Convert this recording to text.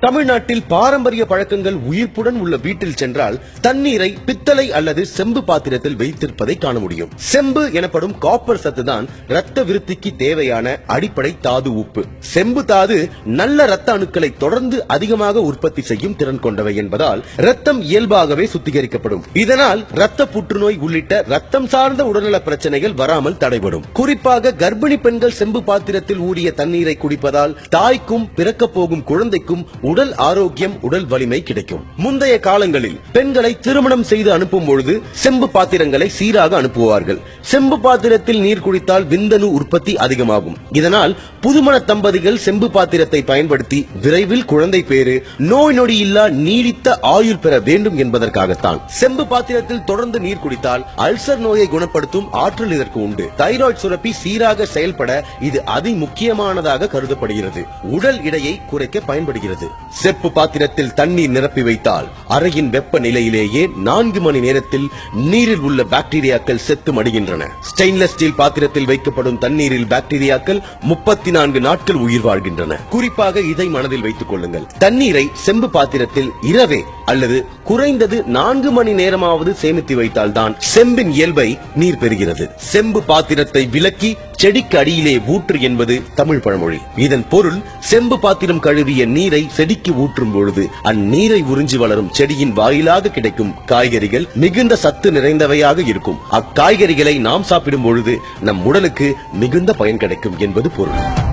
தமிழ்நாட்டில் பாரம்பரிய பழக்கங்கள் உயிர்ப்புடன் உள்ள வீட்டில் சென்றால் தண்ணீரை பித்தளை அல்லது செம்பு பாத்திரத்தில் வைத்திருப்பதை காண முடியும் செம்பு எனப்படும் காப்பர் சத்துதான் ரத்த விருத்திக்கு தேவையான அடிப்படை தாது உப்பு செம்பு தாது நல்ல ரத்த அணுக்களை தொடர்ந்து அதிகமாக உற்பத்தி செய்யும் திறன் கொண்டவை என்பதால் ரத்தம் இயல்பாகவே சுத்திகரிக்கப்படும் இதனால் ரத்த புற்றுநோய் உள்ளிட்ட ரத்தம் சார்ந்த உடல்நல பிரச்சனைகள் வராமல் தடைபடும் குறிப்பாக கர்ப்பிணி பெண்கள் செம்பு பாத்திரத்தில் ஊறிய தண்ணீரை குடிப்பதால் தாய்க்கும் பிறக்கப் போகும் குழந்தைக்கும் உடல் ஆரோக்கியம் உடல் வலிமை கிடைக்கும் முந்தைய காலங்களில் பெண்களை திருமணம் செய்து அனுப்பும் பொழுது செம்பு பாத்திரங்களை சீராக அனுப்புவார்கள் செம்பு பாத்திரத்தில் நீர் குடித்தால் விந்தணு உற்பத்தி அதிகமாகும் இதனால் புதுமண தம்பதிகள் செம்பு பாத்திரத்தை பயன்படுத்தி விரைவில் குழந்தை பேறு நோய் நொடி இல்லா நீடித்த ஆயுள் பெற வேண்டும் என்பதற்காகத்தான் செம்பு பாத்திரத்தில் தொடர்ந்து நீர் குடித்தால் அல்சர் நோயை குணப்படுத்தும் ஆற்றல் இதற்கு உண்டு தைராய்டு சுரப்பி சீராக செயல்பட இது அதி முக்கியமானதாக கருதப்படுகிறது உடல் எடையை குறைக்க பயன்படுகிறது செப்பு பாத்திரத்தில் தண்ணீர் நிரப்பி வைத்தால் அறையின் வெப்ப நிலையிலேயே நான்கு மணி நேரத்தில் நீரில் உள்ள பாக்டீரியாக்கள் செத்து மடிகின்றன ஸ்டெயின்லெஸ் ஸ்டீல் பாத்திரத்தில் வைக்கப்படும் தண்ணீரில் பாக்டீரியாக்கள் முப்பத்தி நான்கு நாட்கள் உயிர் வாழ்கின்றன குறிப்பாக இதை மனதில் வைத்துக் கொள்ளுங்கள் தண்ணீரை செம்பு பாத்திரத்தில் இரவே அல்லது குறைந்தது நான்கு மணி நேரமாவது சேமித்து வைத்தால்தான் செம்பின் இயல்பை நீர் பெறுகிறது செம்பு பாத்திரத்தை விலக்கி செடிக்கு அடியிலே ஊற்று என்பது தமிழ் பழமொழி இதன் பொருள் செம்பு பாத்திரம் கழுவிய நீரை செடிக்கு ஊற்றும் பொழுது அந்நீரை உறிஞ்சி வளரும் செடியின் வாயிலாக கிடைக்கும் காய்கறிகள் மிகுந்த சத்து நிறைந்தவையாக இருக்கும் அக்காய்கறிகளை நாம் சாப்பிடும் பொழுது நம் உடலுக்கு மிகுந்த பயன் கிடைக்கும் என்பது பொருள்